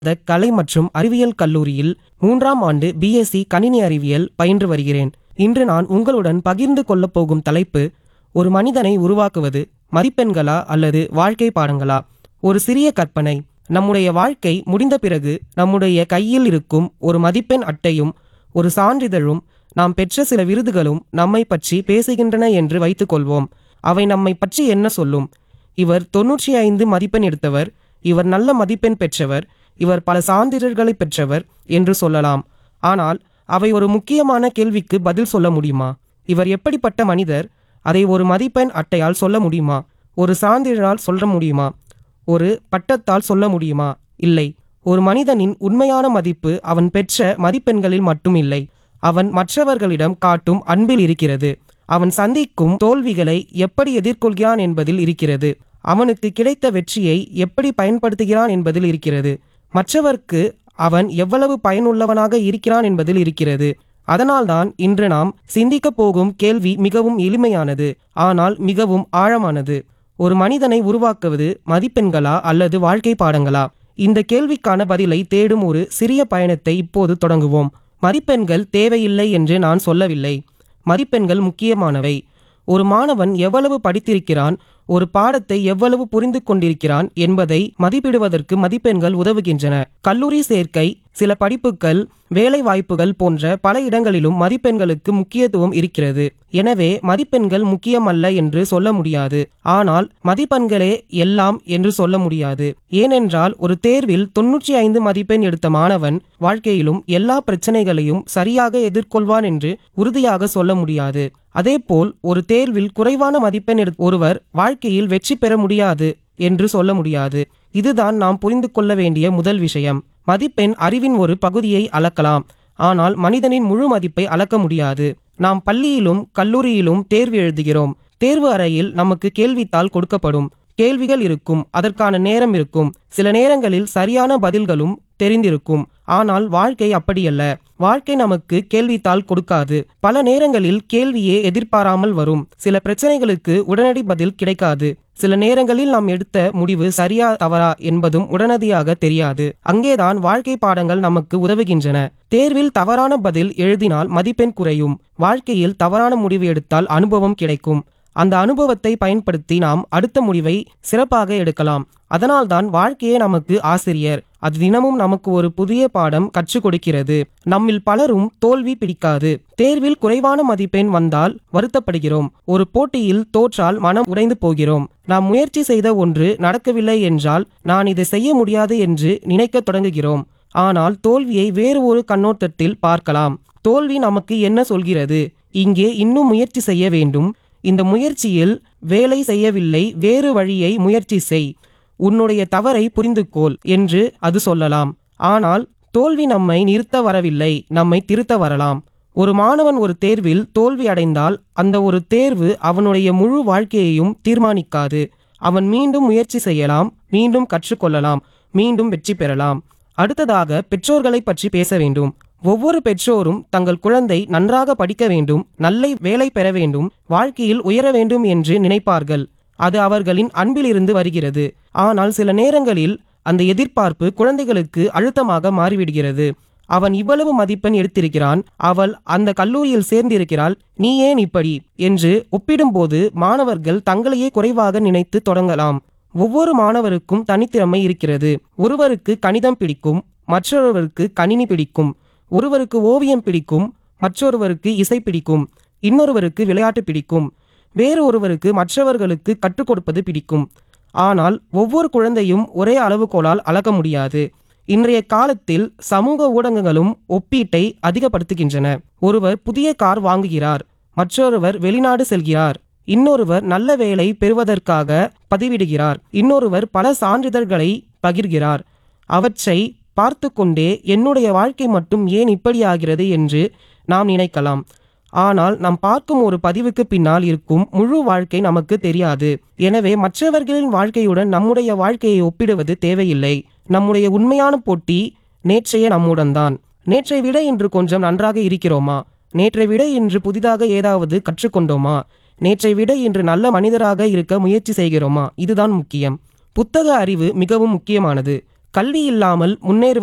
த கலை மற்றும் அறிவியல் கல்லூரியில் மூன்றாம் ஆண்டு பிஎஸ்சி கணினி அறிவியல் பயின்று வருகிறேன் இன்று நான் உங்களுடன் பகிர்ந்து கொள்ளப் போகும் தலைப்பு ஒரு மனிதனை உருவாக்குவது மதிப்பெண்களா அல்லது வாழ்க்கை பாடங்களா ஒரு சிறிய கற்பனை நம்முடைய வாழ்க்கை முடிந்த பிறகு நம்முடைய கையில் இருக்கும் ஒரு மதிப்பெண் அட்டையும் ஒரு சான்றிதழும் நாம் பெற்ற சில விருதுகளும் நம்மை பற்றி பேசுகின்றன என்று வைத்துக்கொள்வோம் அவை நம்மை பற்றி என்ன சொல்லும் இவர் தொன்னூற்றி ஐந்து மதிப்பெண் எடுத்தவர் இவர் நல்ல மதிப்பெண் பெற்றவர் இவர் பல சான்றிதழ்களை பெற்றவர் என்று சொல்லலாம் ஆனால் அவை ஒரு முக்கியமான கேள்விக்கு பதில் சொல்ல முடியுமா இவர் எப்படிப்பட்ட மனிதர் அதை ஒரு மதிப்பெண் அட்டையால் சொல்ல முடியுமா ஒரு சான்றிதழால் சொல்ல முடியுமா ஒரு பட்டத்தால் சொல்ல முடியுமா இல்லை ஒரு மனிதனின் உண்மையான மதிப்பு அவன் பெற்ற மதிப்பெண்களில் மட்டும் இல்லை அவன் மற்றவர்களிடம் காட்டும் அன்பில் இருக்கிறது அவன் சந்திக்கும் தோல்விகளை எப்படி எதிர்கொள்கிறான் என்பதில் இருக்கிறது அவனுக்கு கிடைத்த வெற்றியை எப்படி பயன்படுத்துகிறான் என்பதில் இருக்கிறது மற்றவர்க்கு அவன் எவ்வளவு பயனுள்ளவனாக இருக்கிறான் என்பதில் இருக்கிறது அதனால்தான் இன்று நாம் சிந்திக்கப் போகும் கேள்வி மிகவும் எளிமையானது ஆனால் மிகவும் ஆழமானது ஒரு மனிதனை உருவாக்குவது மதிப்பெண்களா அல்லது வாழ்க்கை பாடங்களா இந்த கேள்விக்கான பதிலை தேடும் ஒரு சிறிய பயணத்தை இப்போது தொடங்குவோம் மதிப்பெண்கள் தேவையில்லை என்று நான் சொல்லவில்லை மதிப்பெண்கள் முக்கியமானவை ஒரு மாணவன் எவ்வளவு படித்திருக்கிறான் ஒரு பாடத்தை எவ்வளவு புரிந்து கொண்டிருக்கிறான் என்பதை மதிப்பிடுவதற்கு மதிப்பெண்கள் உதவுகின்றன கல்லூரி சேர்க்கை சில படிப்புகள் வேலை வாய்ப்புகள் போன்ற பல இடங்களிலும் மதிப்பெண்களுக்கு முக்கியத்துவம் இருக்கிறது எனவே மதிப்பெண்கள் முக்கியமல்ல என்று சொல்ல முடியாது ஆனால் மதிப்பெண்களே எல்லாம் என்று சொல்ல முடியாது ஏனென்றால் ஒரு தேர்வில் தொன்னூற்றி ஐந்து மதிப்பெண் எடுத்த மாணவன் வாழ்க்கையிலும் எல்லா பிரச்சனைகளையும் சரியாக எதிர்கொள்வான் என்று உறுதியாக சொல்ல முடியாது அதேபோல் ஒரு தேர்வில் குறைவான மதிப்பெண் எடுத்த ஒருவர் வாழ்க்கையில் வெற்றி பெற முடியாது என்று சொல்ல முடியாது இதுதான் நாம் புரிந்து கொள்ள வேண்டிய முதல் விஷயம் மதிப்பெண் அறிவின் ஒரு பகுதியை அளக்கலாம் ஆனால் மனிதனின் முழு மதிப்பை அளக்க முடியாது நாம் பள்ளியிலும் கல்லூரியிலும் தேர்வு எழுதுகிறோம் தேர்வு அறையில் நமக்கு கேள்வித்தாள் கொடுக்கப்படும் கேள்விகள் இருக்கும் அதற்கான நேரம் இருக்கும் சில நேரங்களில் சரியான பதில்களும் தெரிந்திருக்கும் ஆனால் வாழ்க்கை அப்படியல்ல வாழ்க்கை நமக்கு கேள்வித்தாள் கொடுக்காது பல நேரங்களில் கேள்வியே எதிர்பாராமல் வரும் சில பிரச்சனைகளுக்கு உடனடி பதில் கிடைக்காது சில நேரங்களில் நாம் எடுத்த முடிவு சரியா தவறா என்பதும் உடனடியாக தெரியாது அங்கேதான் வாழ்க்கை பாடங்கள் நமக்கு உதவுகின்றன தேர்வில் தவறான பதில் எழுதினால் மதிப்பெண் குறையும் வாழ்க்கையில் தவறான முடிவு எடுத்தால் அனுபவம் கிடைக்கும் அந்த அனுபவத்தை பயன்படுத்தி நாம் அடுத்த முடிவை சிறப்பாக எடுக்கலாம் அதனால்தான் வாழ்க்கையே நமக்கு ஆசிரியர் அது தினமும் நமக்கு ஒரு புதிய பாடம் கற்றுக் கொடுக்கிறது நம்மில் பலரும் தோல்வி பிடிக்காது தேர்வில் குறைவான மதிப்பெண் வந்தால் வருத்தப்படுகிறோம் ஒரு போட்டியில் தோற்றால் மனம் உடைந்து போகிறோம் நாம் முயற்சி செய்த ஒன்று நடக்கவில்லை என்றால் நான் இதை செய்ய முடியாது என்று நினைக்க தொடங்குகிறோம் ஆனால் தோல்வியை வேறு ஒரு கண்ணோட்டத்தில் பார்க்கலாம் தோல்வி நமக்கு என்ன சொல்கிறது இங்கே இன்னும் முயற்சி செய்ய வேண்டும் இந்த முயற்சியில் வேலை செய்யவில்லை வேறு வழியை முயற்சி செய் உன்னுடைய தவறை புரிந்துகோள் என்று அது சொல்லலாம் ஆனால் தோல்வி நம்மை நிறுத்த வரவில்லை நம்மை திருத்த வரலாம் ஒரு மாணவன் ஒரு தேர்வில் தோல்வி அடைந்தால் அந்த ஒரு தேர்வு அவனுடைய முழு வாழ்க்கையையும் தீர்மானிக்காது அவன் மீண்டும் முயற்சி செய்யலாம் மீண்டும் கற்றுக்கொள்ளலாம் மீண்டும் வெற்றி பெறலாம் அடுத்ததாக பெற்றோர்களை பற்றி பேச வேண்டும் ஒவ்வொரு பெற்றோரும் தங்கள் குழந்தை நன்றாக படிக்க வேண்டும் நல்ல வேலை பெற வேண்டும் வாழ்க்கையில் உயர வேண்டும் என்று நினைப்பார்கள் அது அவர்களின் அன்பிலிருந்து வருகிறது ஆனால் சில நேரங்களில் அந்த எதிர்பார்ப்பு குழந்தைகளுக்கு அழுத்தமாக மாறிவிடுகிறது அவன் இவ்வளவு மதிப்பெண் எடுத்திருக்கிறான் அவள் அந்த கல்லூரியில் சேர்ந்திருக்கிறாள் நீ ஏன் இப்படி என்று ஒப்பிடும்போது மாணவர்கள் தங்களையே குறைவாக நினைத்து தொடங்கலாம் ஒவ்வொரு மாணவருக்கும் தனித்திறமை இருக்கிறது ஒருவருக்கு கணிதம் பிடிக்கும் மற்றொருவருக்கு கணினி பிடிக்கும் ஒருவருக்கு ஓவியம் பிடிக்கும் மற்றொருவருக்கு இசை பிடிக்கும் இன்னொருவருக்கு விளையாட்டு பிடிக்கும் வேறு ஒருவருக்கு மற்றவர்களுக்கு கற்றுக் கொடுப்பது பிடிக்கும் ஆனால் ஒவ்வொரு குழந்தையும் ஒரே அளவுகோலால் அளக்க முடியாது இன்றைய காலத்தில் சமூக ஊடகங்களும் ஒப்பீட்டை அதிகப்படுத்துகின்றன ஒருவர் புதிய கார் வாங்குகிறார் மற்றொருவர் வெளிநாடு செல்கிறார் இன்னொருவர் நல்ல வேலை பெறுவதற்காக பதிவிடுகிறார் இன்னொருவர் பல சான்றிதழ்களை பகிர்கிறார் அவற்றை பார்த்து கொண்டே என்னுடைய வாழ்க்கை மட்டும் ஏன் இப்படி ஆகிறது என்று நாம் நினைக்கலாம் ஆனால் நாம் பார்க்கும் ஒரு பதிவுக்கு பின்னால் இருக்கும் முழு வாழ்க்கை நமக்கு தெரியாது எனவே மற்றவர்களின் வாழ்க்கையுடன் நம்முடைய வாழ்க்கையை ஒப்பிடுவது தேவையில்லை நம்முடைய உண்மையான போட்டி நேற்றைய நம்முடன் தான் நேற்றை விட இன்று கொஞ்சம் நன்றாக இருக்கிறோமா நேற்றை விட இன்று புதிதாக ஏதாவது கற்றுக்கொண்டோமா நேற்றை விட இன்று நல்ல மனிதராக இருக்க முயற்சி செய்கிறோமா இதுதான் முக்கியம் புத்தக அறிவு மிகவும் முக்கியமானது கல்வி இல்லாமல் முன்னேறுவது